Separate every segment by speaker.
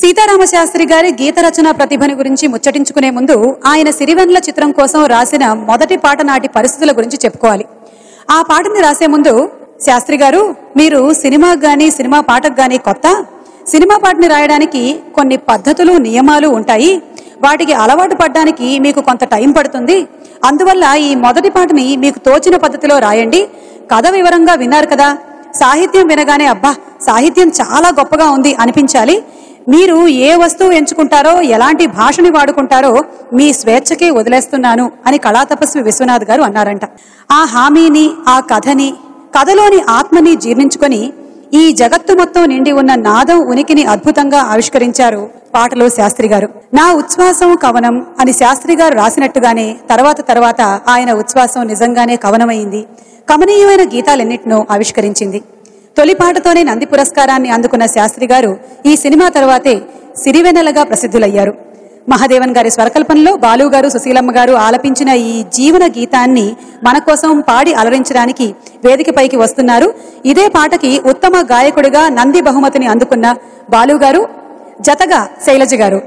Speaker 1: సీతారామ శాస్త్రి గారి గీత రచన ప్రతిభని గురించి ముచ్చటించుకునే ముందు ఆయన సిరివెన్ల చిత్రం కోసం రాసిన మొదటి పాట నాటి పరిస్థితుల గురించి చెప్పుకోవాలి ఆ పాటని రాసే ముందు శాస్త్రి గారు మీరు సినిమాకు గాని సినిమా పాటకు గాని కొత్త సినిమా పాటని రాయడానికి కొన్ని పద్ధతులు నియమాలు ఉంటాయి వాటికి అలవాటు పడ్డానికి మీకు కొంత టైం పడుతుంది అందువల్ల ఈ మొదటి పాటని మీకు తోచిన పద్ధతిలో రాయండి కథ వివరంగా విన్నారు కదా సాహిత్యం వినగానే అబ్బా సాహిత్యం చాలా గొప్పగా ఉంది అనిపించాలి మీరు ఏ వస్తువు ఎంచుకుంటారో ఎలాంటి భాషని వాడుకుంటారో మీ స్వేచ్ఛకే వదిలేస్తున్నాను అని కళాతపస్వి విశ్వనాథ్ గారు అన్నారంట ఆ హామీని ఆ కథని కథలోని ఆత్మని జీర్ణించుకొని ఈ జగత్తు మొత్తం నిండి ఉన్న నాదం ఉనికిని అద్భుతంగా ఆవిష్కరించారు పాటలో శాస్త్రి గారు నా ఉచ్ఛ్వాసం కవనం అని శాస్త్రి గారు రాసినట్టుగానే తర్వాత తర్వాత ఆయన ఉచ్ఛ్వాసం నిజంగానే కవనమైంది కమనీయమైన గీతాలెన్నిటినో ఆవిష్కరించింది తొలి పాటతోనే నంది పురస్కారాన్ని అందుకున్న శాస్త్రి గారు ఈ సినిమా తర్వాతే సిరివెన్నెలగా ప్రసిద్ధులయ్యారు మహాదేవన్ గారి స్వరకల్పనలో బాలు గారు సుశీలమ్మ గారు ఆలపించిన ఈ జీవన గీతాన్ని మన కోసం పాడి అలరించడానికి వేదికపైకి వస్తున్నారు ఇదే పాటకి ఉత్తమ గాయకుడిగా నంది బహుమతిని అందుకున్న బాలు గారు జతగా శైలజ గారు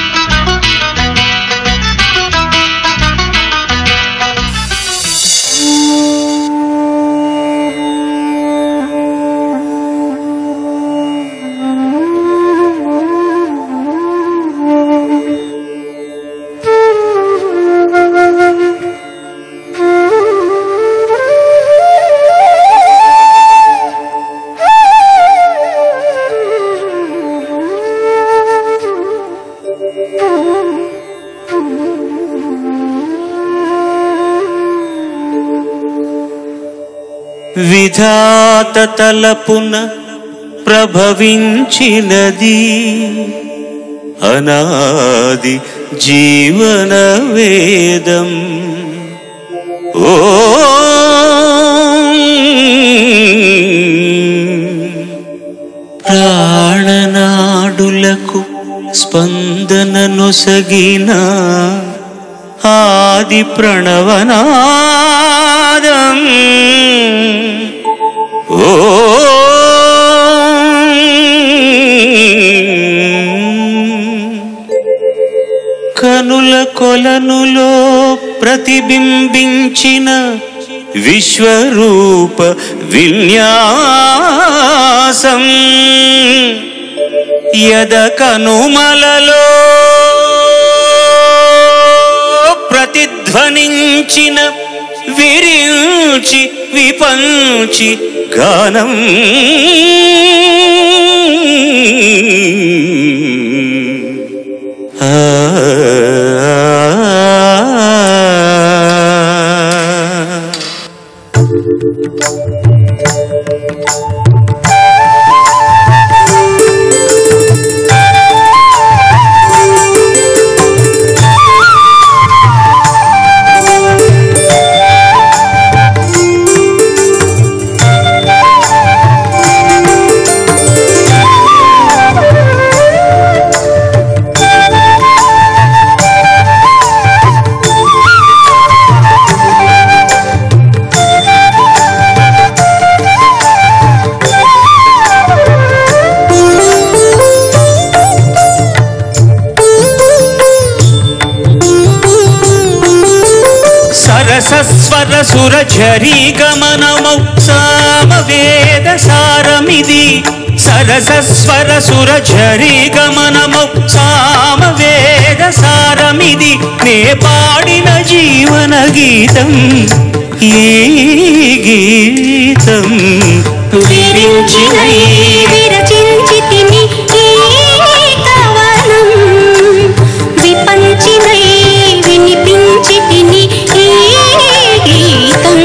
Speaker 2: విధాత తలపున ప్రభవించినది అనాది జీవన వేదం ఓ ప్రాణనాడులకు స్పందన నొసగిన ఆది ప్రణవనాదం ఓ కనుల కొలనులో ప్రతిబింబించిన విశ్వరూప విన్యాసం యద కనుమలలో ప్రతిధ్వనించిన విరించి విపంచి గానం ఆ సరసస్వర సుర ఝరీ గమనమౌ సామవేద సారమిది సరసస్వర సుర ఝరీ గమనమౌ సామవేద సారమిది నే పాడిన జీవన గీతం ఈ గీతం
Speaker 3: విరించినై విరచించితిని ఈ కవనం విపంచినై వినిపించితిని ఈ గీతం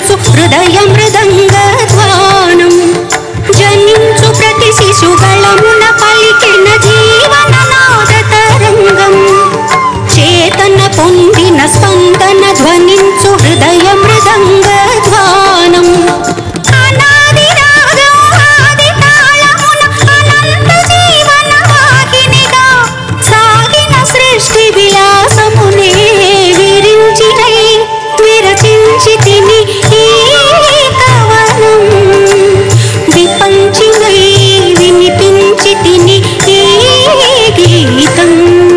Speaker 3: ధ్వనించు హృదయ మృదంగ ధ్వానం జనించు ప్రతి శిశుగళమున పలికిన జీవన నాద తరంగం చేతన పొందిన స్పందన ధ్వనించు హృదయ మృదంగ ధ్వానం అనాది రాగం ఆది తాళమున అనంత జీవన వాహినిగా సాగిన సృష్టి విలాసమునే విరించినై విరచించి తిని ఈ కవనం విపంచినై వినిపించి తిని ఈ గీతం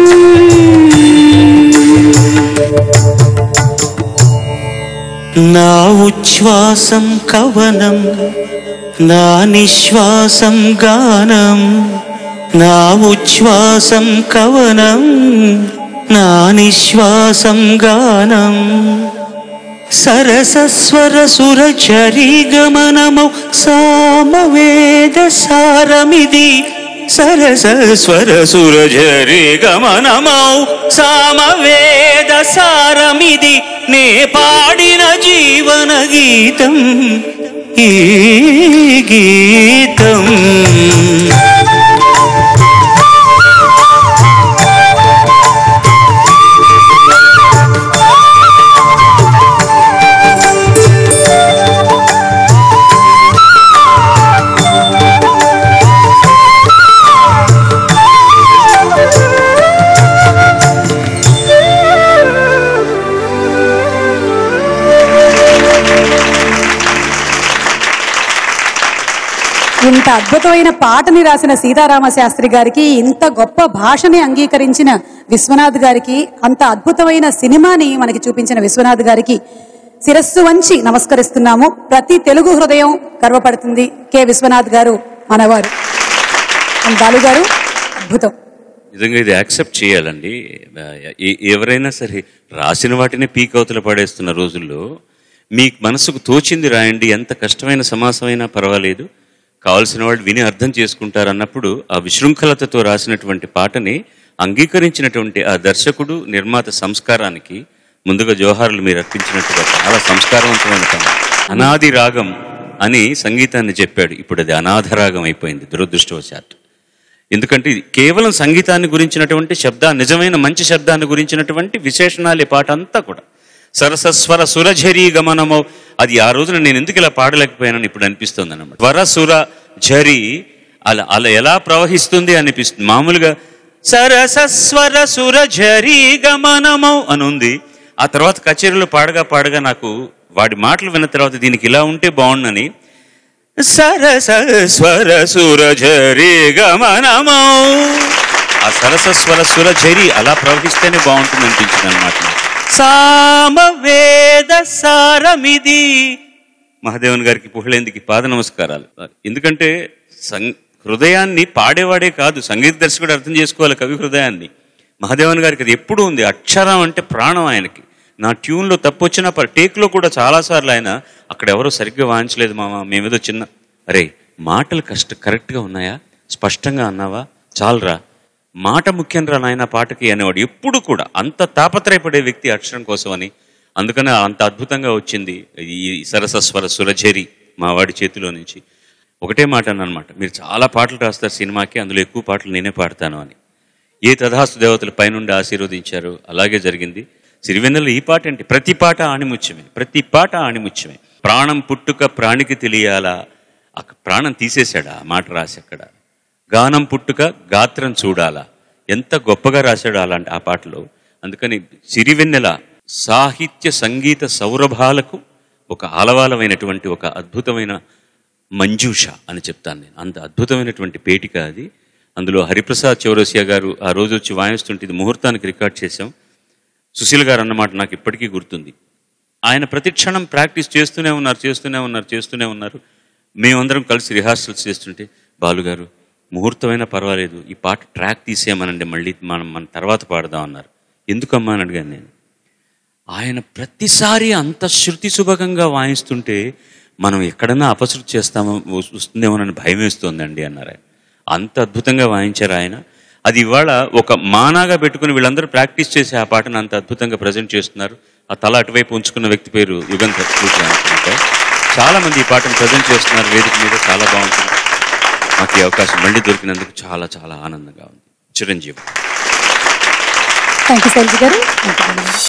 Speaker 2: నా ఉచ్ఛ్వాసం కవనం నా నిశ్వాసం గానం నా ఉచ్ఛ్వాసం కవనం నా నిశ్వాసం గానం సరసస్వర సుర చరీ గమనమౌ సామవేద సారమిది సరసస్వర సుర జరి గమనమౌ సామవేద సారమిది నే పాడిన జీవన గీతం ఈ గీతం
Speaker 1: ఇంత అద్భుతమైన పాటని రాసిన సీతారామ శాస్త్రి గారికి ఇంత గొప్ప భాషని అంగీకరించిన విశ్వనాథ్ గారికి అంత అద్భుతమైన సినిమాని మనకి చూపించిన విశ్వనాథ్ గారికి శిరస్సు వంచి నమస్కరిస్తున్నాము ప్రతి తెలుగు హృదయం గర్వపడుతుంది కె విశ్వనాథ్ గారు మనవారు అండ్ బాలు గారు అద్భుతం
Speaker 4: నిజంగా ఇది యాక్సెప్ట్ చేయాలండి ఎ- ఎవరైనా సరే రాసిన వాటిని పీక్ అవతల పడేస్తున్న రోజుల్లో మీ మనసుకు తోచింది రాయండి ఎంత కష్టమైన సమాసమైనా పర్వాలేదు కావాల్సిన వాళ్ళు విని అర్థం చేసుకుంటారు అన్నప్పుడు ఆ విశృంఖలతతో రాసినటువంటి పాటని అంగీకరించినటువంటి ఆ దర్శకుడు నిర్మాత సంస్కారానికి ముందుగా జోహార్లు మీరు అర్పించినట్టుగా చాలా సంస్కారవంతమైన పని అనాది రాగం అని సంగీతాన్ని చెప్పాడు ఇప్పుడు అది అనాథ రాగం అయిపోయింది దురదృష్టవశాత్తు ఎందుకంటే ఇది కేవలం సంగీతాన్ని గురించినటువంటి శబ్ద నిజమైన మంచి శబ్దాన్ని గురించినటువంటి విశేషణాలు ఈ పాట అంతా కూడా సరసస్వర సురఝరీ గమనమో అది ఆ రోజున నేను ఎందుకు ఇలా పాడలేకపోయానని ఇప్పుడు అనిపిస్తుంది అనమాట స్వర సుర ఝరి అలా అలా ఎలా ప్రవహిస్తుంది అనిపిస్తుంది మామూలుగా సరసస్వర సుర ఝరీ గమనమో అని ఉంది ఆ తర్వాత కచేరీలో పాడగా పాడగా నాకు వాడి మాటలు విన్న తర్వాత దీనికి ఇలా ఉంటే బాగుండని సరస స్వర సుర ఝరి గమనమౌ ఆ సరస స్వర సుర ఝరి అలా ప్రవహిస్తేనే బాగుంటుంది అనిపించింది అనమాట సామవేద సారమిది మహాదేవన్ గారికి పుహళేందుకి పాద నమస్కారాలు ఎందుకంటే సం హృదయాన్ని పాడేవాడే కాదు సంగీత దర్శకుడు అర్థం చేసుకోవాలి కవి హృదయాన్ని మహాదేవన్ గారికి అది ఎప్పుడూ ఉంది అక్షరం అంటే ప్రాణం ఆయనకి నా ట్యూన్లో తప్పు వచ్చినా పర్ టేక్లో కూడా చాలాసార్లు ఆయన అక్కడ ఎవరో సరిగ్గా వాయించలేదు మామ మేమేదో చిన్న అరే మాటలు కష్ట కరెక్ట్గా ఉన్నాయా స్పష్టంగా అన్నావా చాలరా మాట ముఖ్యం రా నాయన పాటకి అనేవాడు ఎప్పుడు కూడా అంత తాపత్రయపడే వ్యక్తి అక్షరం కోసం అని అందుకనే అంత అద్భుతంగా వచ్చింది ఈ సరసస్వర సురఝరి మా వాడి చేతిలో నుంచి ఒకటే మాట అన్నమాట మీరు చాలా పాటలు రాస్తారు సినిమాకి అందులో ఎక్కువ పాటలు నేనే పాడతాను అని ఏ తథాస్తు దేవతలు పైనుండి ఆశీర్వదించారు అలాగే జరిగింది సిరివెన్నెల ఈ పాట ఏంటి ప్రతి పాట ఆణిముత్యమే ప్రతి పాట ఆణిముత్యమే ప్రాణం పుట్టుక ప్రాణికి తెలియాలా ఆ ప్రాణం తీసేశాడు ఆ మాట రాసి అక్కడ గానం పుట్టుక గాత్రం చూడాలా ఎంత గొప్పగా రాశాడు అలాంటి ఆ పాటలో అందుకని సిరివెన్నెల సాహిత్య సంగీత సౌరభాలకు ఒక ఆలవాలమైనటువంటి ఒక అద్భుతమైన మంజూష అని చెప్తాను నేను అంత అద్భుతమైనటువంటి పేటిక అది అందులో హరిప్రసాద్ చౌరసియా గారు ఆ రోజు వచ్చి వాయిస్తుంటే ఇది ముహూర్తానికి రికార్డ్ చేశాం సుశీల్ గారు అన్నమాట నాకు ఇప్పటికీ గుర్తుంది ఆయన ప్రతిక్షణం ప్రాక్టీస్ చేస్తూనే ఉన్నారు చేస్తూనే ఉన్నారు చేస్తూనే ఉన్నారు మేమందరం కలిసి రిహార్సల్స్ చేస్తుంటే బాలుగారు ముహూర్తమైనా పర్వాలేదు ఈ పాట ట్రాక్ తీసేయమనండి మళ్ళీ మనం మన తర్వాత పాడదాం అన్నారు ఎందుకమ్మా అని అడిగాను నేను ఆయన ప్రతిసారి అంత శృతి సుభగంగా వాయిస్తుంటే మనం ఎక్కడన్నా అపశృతి చేస్తామో వస్- వస్తుందేమోనని భయం వేస్తోందండి అన్నారు ఆయన అంత అద్భుతంగా వాయించారు ఆయన అది ఇవాళ ఒక మానాగా పెట్టుకుని వీళ్ళందరూ ప్రాక్టీస్ చేసి ఆ పాటను అంత అద్భుతంగా ప్రజెంట్ చేస్తున్నారు ఆ తల అటువైపు ఉంచుకున్న వ్యక్తి పేరు యుగంధర్ పూజ అనుకుంటా చాలా మంది ఈ పాటను ప్రజెంట్ చేస్తున్నారు వేదిక మీద చాలా బాగుంటుంది మాకు ఈ అవకాశం మళ్ళీ దొరికినందుకు చాలా చాలా ఆనందంగా ఉంది చిరంజీవి
Speaker 1: థ్యాంక్ యూ శైలజ గారు థ్యాంక్ యూ